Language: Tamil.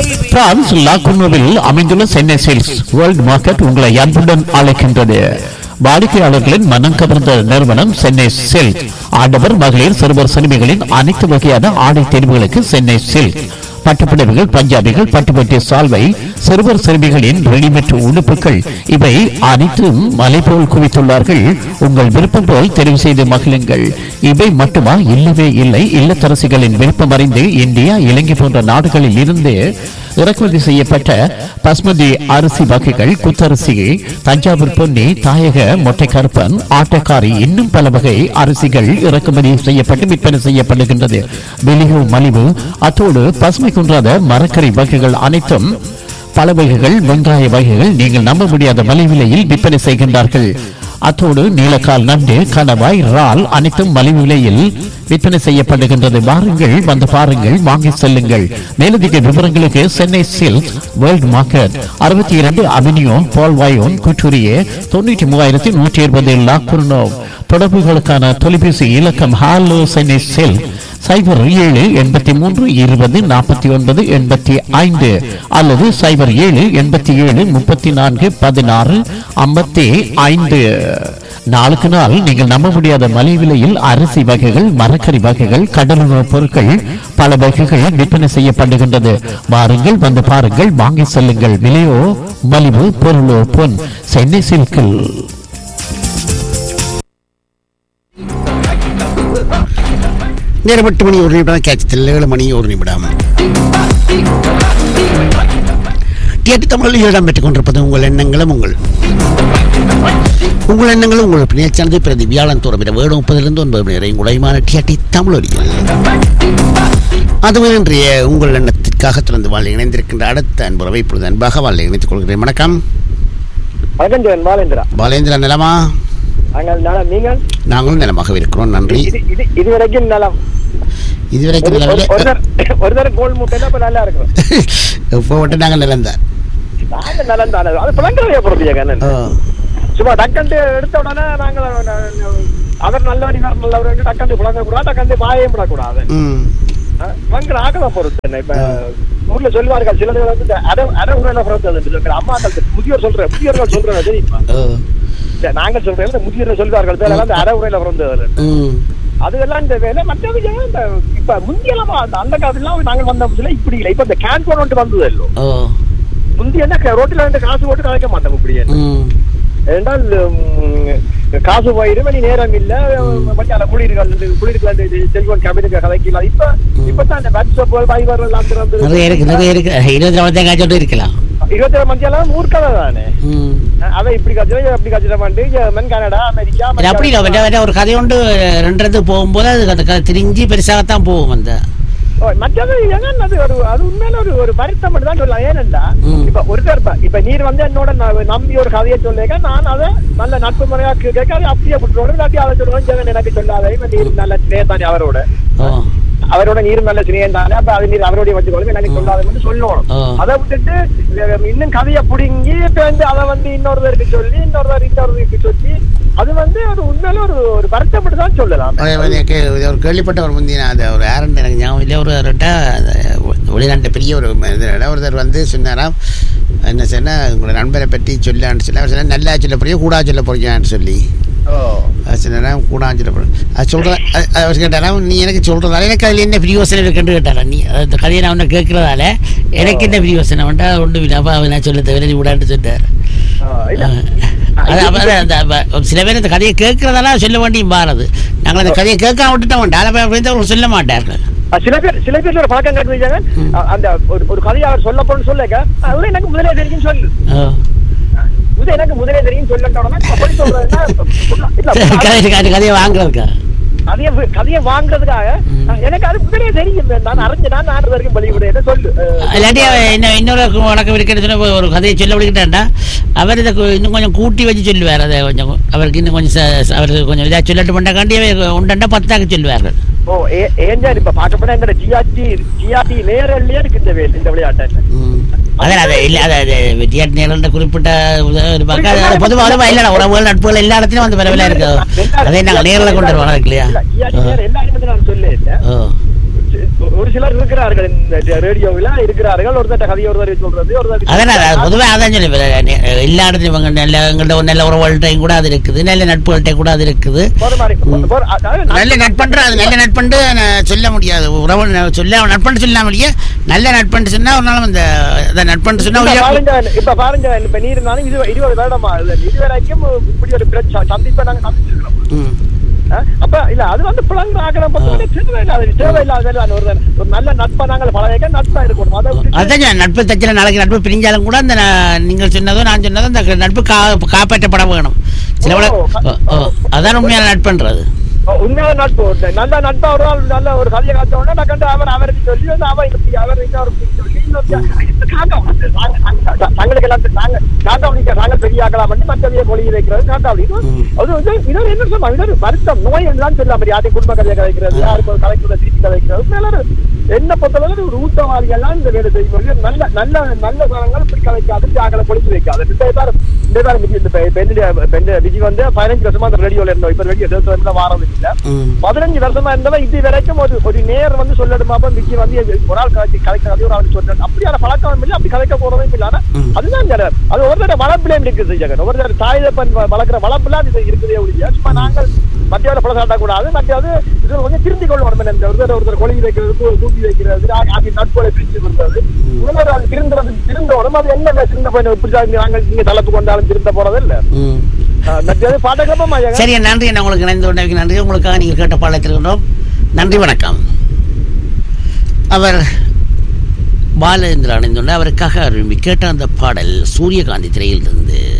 பிரான்ஸ் லாகுனோவில் அமைந்துள்ள சென்னை சேல்ஸ் வேர்ல்ட் மார்க்கெட் உங்களை அன்புடன் அழைக்கின்றது வாடிக்கையாளர்களின் மனம் கவர்ந்த நிறுவனம் சென்னை சில்க் ஆடவர் மகளிர் சிறுவர் சிறுமிகளின் அனைத்து வகையான ஆடை தேர்வுகளுக்கு சென்னை சில்க் பட்டுப்புடவைகள் பஞ்சாபிகள் பட்டுப்பட்டி சால்வை சிறுவர் சிறுமிகளின் ரெடிமேட் உடுப்புகள் இவை அனைத்தும் மலை போல் குவித்துள்ளார்கள் உங்கள் விருப்பம் போல் தெரிவு செய்து மகிழுங்கள் இவை மட்டுமா இல்லவே இல்லை இல்லத்தரசிகளின் விருப்பம் அறிந்து இந்தியா இலங்கை போன்ற நாடுகளில் இருந்து இறக்குமதி செய்யப்பட்ட பஸ்மதி அரிசி வகைகள் குத்தரிசி தஞ்சாவூர் பொன்னி தாயக மொட்டைக்கருப்பன் ஆட்டக்காரி இன்னும் பல வகை அரிசிகள் இறக்குமதி செய்யப்பட்டு விற்பனை செய்யப்படுகின்றது வெளியோ மலிவு அத்தோடு பசுமை குன்றாத மரக்கறி வகைகள் அனைத்தும் பல வகைகள் வெங்காய வகைகள் நீங்கள் நம்ப முடியாத மலிவிலையில் விற்பனை செய்கின்றார்கள் அத்தோடு நீலக்கால் நண்டு கணவாய் இறால் அனைத்தும் மலிவு விலையில் விற்பனை செய்யப்படுகின்றது வாருங்கள் வந்து பாருங்கள் வாங்கி செல்லுங்கள் மேலதிக விவரங்களுக்கு சென்னை சில்க் வேர்ல்ட் மார்க்கெட் அறுபத்தி இரண்டு அவென்யூ பால்வாயோன் குற்றூரியே தொண்ணூற்றி மூவாயிரத்தி நூற்றி இருபது லாக்குர்னோ தொடர்புகளுக்கான தொலைபேசி இலக்கம் ஹாலோ சென்னை சில்க் சைபர் ஏழு எண்பத்தி மூன்று இருபது நாற்பத்தி ஒன்பது எண்பத்தி ஐந்து அல்லது சைபர் ஏழு எண்பத்தி ஏழு முப்பத்தி நான்கு பதினாறு ஐம்பத்தி ஐந்து நாளுக்கு நாள் நீங்கள் நம்ப முடியாத மலை விலையில் அரிசி வகைகள் மரக்கறி வகைகள் கடலுணவுப் பொருட்கள் பல வகைகள் விற்பனை செய்யப்படுகின்றது வாருங்கள் வந்து பாருங்கள் வாங்கி செல்லுங்கள் விலையோ மலிவு பொருளோ பொன் சென்னை சில்கில் நேரம் எட்டு மணி ஒரு நிமிடம் கேட்சத்தில் ஏழு மணி ஒரு நிமிடம் கேட்டு தமிழில் இடம் பெற்றுக் கொண்டிருப்பது உங்கள் எண்ணங்களும் உங்கள் உங்கள் எண்ணங்களும் உங்கள் பிணையச்சானது பிரதி வியாழன் தோறும் இரவு ஏழு முப்பதிலிருந்து ஒன்பது மணி வரை உடையமான டிஆர்டி தமிழொலியில் அதுவும் இன்றைய உங்கள் எண்ணத்திற்காக திறந்து வாழ் இணைந்திருக்கின்ற அடுத்த அன்புறவை இப்பொழுது அன்பாக வாழ் இணைத்துக் கொள்கிறேன் வணக்கம் வணக்கம் ஜெகன் பாலேந்திரா பாலேந்திர நலமா நாங்கள் நலம் நீங்கள் நாங்களும் நலமாக இருக்கிறோம் நன்றி இது இது இதுவரைக்கும் நலம் இதுவரைக்கும் ஒரு- நிலவிலே- ஒரு தர- ஒரு தரம் கோல் மூட்டைனா இப்ப நல்லா இருக்கும் இப்போ மட்டும் நாங்கள் நிலந்தான் நாங்க நலம் தானே அது பிளங்கலையா போறது ஜெகன் சும்மா டக்கண்டு எடுத்த உடனே நாங்கள் அவர் நல்லவடி வேற நல்லவர் டக்கண்டு பிளங்க கூடாது டக்கண்டு வாயையும் விடக்கூடாது ம் பிளங்கர் ஆகலாம் பொறுத்து என்ன இப்ப ஊர்ல சொல்லுவார்கள் சிலது வந்து இந்த அரை அரை உரையில பிறந்தது அம்மாக்கள் முதியோர் சொல்ற முதியோர்கள் சொல்றது தெரியுமா ஓ இந்த நாங்கள் சொல்றேன் இந்த முதியோர்கள் சொல்வார்கள் பேர் வந்து அரை உரையில பிறந்தது ம் அதுவெல்லாம் இந்த வேலை மற்றது ஏன் இந்த இப்ப முந்தியெல்லாம் அந்த அந்த காலத்துலாம் நாங்கள் வந்த புதுசுல இப்படி இல்லை இப்ப இந்த கேன் போன் வந்துட்டு வந்தது இல்லோ ஓ முந்தி என்ன க- ரோட்டில் வந்து காசு போட்டு கலைக்க மாட்டோம் இப்படி ம் ஏனென்றால் உம், காசு போயிடும் மணி நேரம் இல்ல மற்ற குளிர்கள் குளிர்கள் செல்போன் கேபினுக்கு கதைக்கலாம் இப்ப இப்பதான் இந்த வாட்ஸ்அப் வைபர் எல்லாம் திறந்து நிறைய இருக்கு நிறைய இருக்கு இருபத்தி நாலு தேங்காய் சொல்லிட்டு இருக்கலாம் இருபத்தி ஏழு மத்தியெல்லாம் ஊர்க்கதை தானே ம் அவன் இப்படி கச்சிடும் அப்படி கச்சிடமாண்டு ஜெர்மன் கனடா அமெரிக்கா இது அப்படி இல்லை வேற வேற ஒரு கதை உண்டு ரெண்டு இடத்துக்கு போகும்போது அது அந்த கதை திரிஞ்சு பெருசாகத்தான் போகும் அந்த ஓ, மற்றது என்னன்னா அது ஒரு அது உண்மையில ஒரு ஒரு வருத்தம் தான் சொல்லலாம் ஏனென்றா ம். இப்ப ஒருத்தர் இப்ப இப்ப நீர் வந்து என்னோட ந- நம்பி ஒரு கதையை சொல்லேக்க நான் அதை நல்ல நட்பு முறையா கே- கேட்க அதை அப்படியே விட்டுருவோம் இல்லாட்டி அதை சொல்லுவேன் ஜெகன் எனக்கு சொல்லாத இப்ப நீர் நல்ல சிநேகத்தானே அவரோட ஓ அவரோட நீர் நல்ல சிநேகம் தானே அப்ப அது நீர் அவரோடய வச்சுக்கொள்ளுங்க எனக்கு சொல்லாதன்னு சொல்லணும் ஆ. அதை விட்டுட்டு அஹ், இன்னும் கதையை புடுங்கி இப்ப வந்து அதை வந்து இன்னொருத்தருக்கு சொல்லி இன்னொருத்தர் இன்னொருத்தருக்கு சொல்லி அது வந்து ஒரு உண்மையில ஒரு ஒரு வருத்தப்பட்டு தான் சொல்லலாம் எனக்கு இது ஒரு கேள்விப்பட்ட ஒரு முந்தின அது ஒரு யாருன்னு எனக்கு ஞாபகம் இல்லை ஒரு ரெட்டா வெளிநாட்டு பெரிய ஒரு இதில் ஒருத்தர் வந்து சொன்னாராம் என்ன சொன்னா உங்களோட நண்பரை பற்றி சொல்லான்னு சொல்லி அவர் சொன்னா நல்லா சொல்ல போறியா கூடா சொல்ல போறியான்னு சொல்லி அது சொன்னா கூடான்னு சொல்ல போறேன் அது சொல்கிறேன் அவர் கேட்டாராம் நீ எனக்கு சொல்கிறதால எனக்கு அதில் என்ன பிரியோசனை இருக்குன்னு கேட்டாரா நீ அது இந்த கதையை நான் உன்னை கேட்குறதால எனக்கு என்ன பிரியோசனை வேண்டா ஒன்றும் இல்லை அப்போ அவன் நான் சொல்ல தவிர நீ விடான்னு சொன்னார் ஆ, இல்ல. அது அப்ப அது அந்த அப்ப சில பேர் இந்த கதையை கேட்கறதால சொல்ல வேண்டியும் மாறது நாங்கள் அந்த கதையை கேட்காம விட்டுட்டோம் வேண்டாம் அவங்க சொல்ல மாட்டார்கள் அஹ் சில பேர் சில பேர் ஒரு பழக்கம் கட்டுவீங்க அந்த ஒரு ஒரு கதையை அவர் சொல்ல போன்னு சொல்லுங்க அது எனக்கு முதலே தெரியும் சொல்லு ஓ. இது எனக்கு முதலே தெரியும் சொல்லட்டோம்னா அப்படி சொல்றதுன்னா இல்ல, கதை அந்த கதையை வாங்குறதுக்கா கதையை கதையை வாங்குறதுக்காக அஹ் எனக்கு அது முதலே தெரியும் நான் அறிஞ்சு நான் நாடு வரைக்கும் வெளியிடுறேன் சொல்லு அஹ் இல்லாட்டி அவன் என்ன இன்னொரு வழக்கம் இருக்கிறது சொன்னா ஒரு கதையை சொல்ல விடுக்கிட்டாண்டா அவர் இதை கொ- இன்னும் கொஞ்சம் கூட்டி வச்சு சொல்லுவார் அதை கொஞ்சம் அவருக்கு இன்னும் கொஞ்சம் ச- ச- அவருக்கு கொஞ்சம் இதாக சொல்லட்டு பண்ணாக்காண்டி அவர் உண்டண்டா பத்தாக்க சொல்லுவார்கள் ஓ ஏ- ஏஞ்சா இப்ப பார்க்க போனா இந்த ஜிஆர்டி ஜிஆர்டி நேரல்லயே இருக்கு இந்த வே- இந்த விளையாட்டு ம். அதான் அது இல்லை அது அது வெட்டியாட்டு நேரன்ற குறிப்பிட்ட ஒரு ஒரு பக்கம் அது- அது பொதுவாக இல்லைடா உறவுகள் நட்புகள் எல்லா இடத்துலையும் வந்து பரவலாக இருக்கு அதை நாங்கள் நேரில் கொண்டு வருவோம் இருக்கு இல்லையா இல்ல, ஜிஆர்டி நேரம் எல்லாரும் வந்து நான் சொல்ல ஓ ஒரு சிலர் இருக்கிறார்கள் இந்த ரேடியோவில் இருக்கிறார்கள் ஒருத்தர் கதையை ஒருத்தர் சொல்றது அதனால ஒருத்தர் பொதுவாக அதான் சொல்லி எல்லா இடத்துலையும் இவங்க நல்ல எங்கள்ட்ட ஒரு நல்ல உறவுகள்கிட்டையும் கூட அது இருக்குது நல்ல நட்புகள்கிட்ட கூட அது இருக்குது ஒரு மாதிரி ஒரு- அதாவது நல்ல நட்பன்று அது நல்ல நட்பன்று நான் சொல்ல முடியாது உறவு ந- சொல்ல நட்பன்று சொல்லாமலேயே நல்ல நட்பன்று சொன்னா ஒரு நாளும் இந்த இந்த நட்பன்று சொன்னா இப்ப உயர்- பாருங்க இப்ப பாருங்க இப்ப நீ இருந்தாலும் இது இருபது வருடமா இது இதுவரைக்கும் இப்படி ஒரு பிரச்சனை சந்திப்பை நாங்க சந்திச்சிருக்கிறோம் ம். ஆ? அப்ப இல்ல அது வந்து பிளங்க ஆகணும் தேவையில்லாத தேவையில்லாத ஒரு ஒரு நல்ல நட்பா நாங்கள் பழக நட்பா இருக்கணும் அதை விட்டுட்டு அதான் சொன்னேன், நட்பு தச்சில நாளைக்கு நட்பு பிரிஞ்சாலும் கூட அந்த ந- நீங்கள் சொன்னதோ நான் சொன்னதோ அந்த நட்பு கா காப்பாற்றப்பட வேணும் சில விட ஓ, ஓ, ஓ, அதான் உண்மையான நட்புன்றது உண்மையான நட்பு ஒரு நல்ல நட்பா ஒரு நாள் நல்ல ஒரு கதையை காத்த உடனே நான் கண்டு அவர் அவருக்கு சொல்லி வந்து அவன் இப்படி அவர் இன்னொரு சொல்லி இன்னொரு காக்கா வந்து நாங்க- நாங்க- தங்களுக்கு எல்லாம் நாங்க காக்கா பிடிக்க நாங்க பெரிய ஆக்கலாம் பண்ணி மற்றவையை கொழி வைக்கிறது காக்கா அப்படி அது வந்து இதோட என்ன சொல்லுவாங்க இதோட வருத்தம் நோய் என்றுதான் சொல்லலாம் மாதிரி யாரையும் குடும்ப கதையை கதைக்கிறது யாருக்கு ஒரு கலைக்கிறத திருப்பி கதைக்கிறது மேல என்ன பொறுத்தளவு ஒரு ஊட்டவாதிகள்லாம் இந்த வேலை செய்யும் நல்ல நல்ல நல்ல சாரங்கள் இப்படி கதைக்காது தியாகலை பொழிச்சு வைக்காது இந்த பேர் இந்த பேர் விஜய் இந்த பெண்ணு பெண்ணு விஜய் வந்து பதினஞ்சு வருஷமா அந்த ரேடியோல இருந்தோம் இப்ப ரேடியோ வந்து வாரம் இல்ல ம். பதினஞ்சு வருஷமா இருந்தவன் இது வரைக்கும் ஒரு ஒரு நேர் வந்து சொல்லணுமா விக்கி வந்து ஒரு ஆள் கதைச்சு கதைக்கிறது ஒரு ஆள் சொல்றது அப்படியான பழக்கம் இல்லை அப்படி கதைக்க போறதும் இல்லை ஆனா ம். அதுதான் ஜெகன் அது ஒரு தடவை வளர்ப்பிலே இருக்குது ஜெகன் ஒரு தடவை தாய் தப்பன் வ- வளர்க்குற வளர்ப்புலாம் இது இருக்குதே ஒழிய சும்மா நாங்கள் மத்தியாவது பழம் சாட்டக்கூடாது மத்தியாவது இது கொஞ்சம் திருத்தி கொள்ளணும் இந்த ஒருத்தர் ஒருத்தர் கொழுகி வைக்கிறது தூ- தூக்கி வைக்கிறது ஆ- அது நட்புகளை பிரிச்சு கொடுத்தது இன்னொரு அது திருந்த திருந்தோடும் அது என்ன திருந்த போய் இப்படி தான் நாங்கள் இங்க தலைப்பு கொண்டாலும் திருந்த போறது இல்ல ம். மத்தியாவது பாட்டக்கப்பமா சரி நன்றி என்ன உங்களுக்கு இணைந்து கொண்டவைக்கு நன்றி உங்களுக்காக நீங்கள் கேட்ட பாடத்திருக்கின்றோம் நன்றி வணக்கம் அவர் பாலேந்திர அணிந்துள்ள அவருக்காக விரும்பி கேட்ட அந்த பாடல் சூரியகாந்தி திரையில் இருந்து